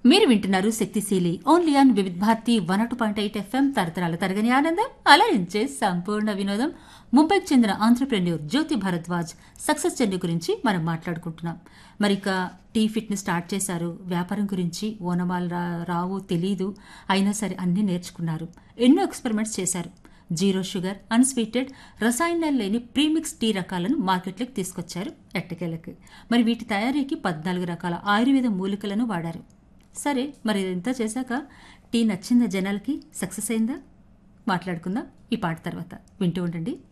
మీరు వింటున్నారు శక్తిశీలి only on Vividh Bharati one అటు పాయింట్ ఎయిట్ ఎఫ్ఎం తరతరాల తరగని ఆనందం అలరించే సంపూర్ణ వినోదం ముంబైకి చెందిన ఆంధ్రప్రెన్యూర్ జ్యోతి భరద్వాజ్ సక్సెస్ జర్నీ గురించి మనం మాట్లాడుకుంటున్నాం మరి ఇక టీ ఫిట్ని స్టార్ట్ చేశారు వ్యాపారం గురించి ఓనమాలు రా రావు తెలీదు అయినా సరే అన్నీ నేర్చుకున్నారు ఎన్నో ఎక్స్పెరిమెంట్స్ చేశారు జీరో షుగర్ అన్స్వీటెడ్ రసాయనాలు లేని ప్రీమిక్స్ టీ రకాలను మార్కెట్లోకి తీసుకొచ్చారు ఎట్టకేలకు మరి వీటి తయారీకి పద్నాలుగు రకాల ఆయుర్వేద మూలికలను వాడారు సరే మరి ఇదంతా చేశాక టీ నచ్చిందా జనాలకి సక్సెస్ అయిందా మాట్లాడుకుందాం ఈ పాట తర్వాత వింటూ ఉండండి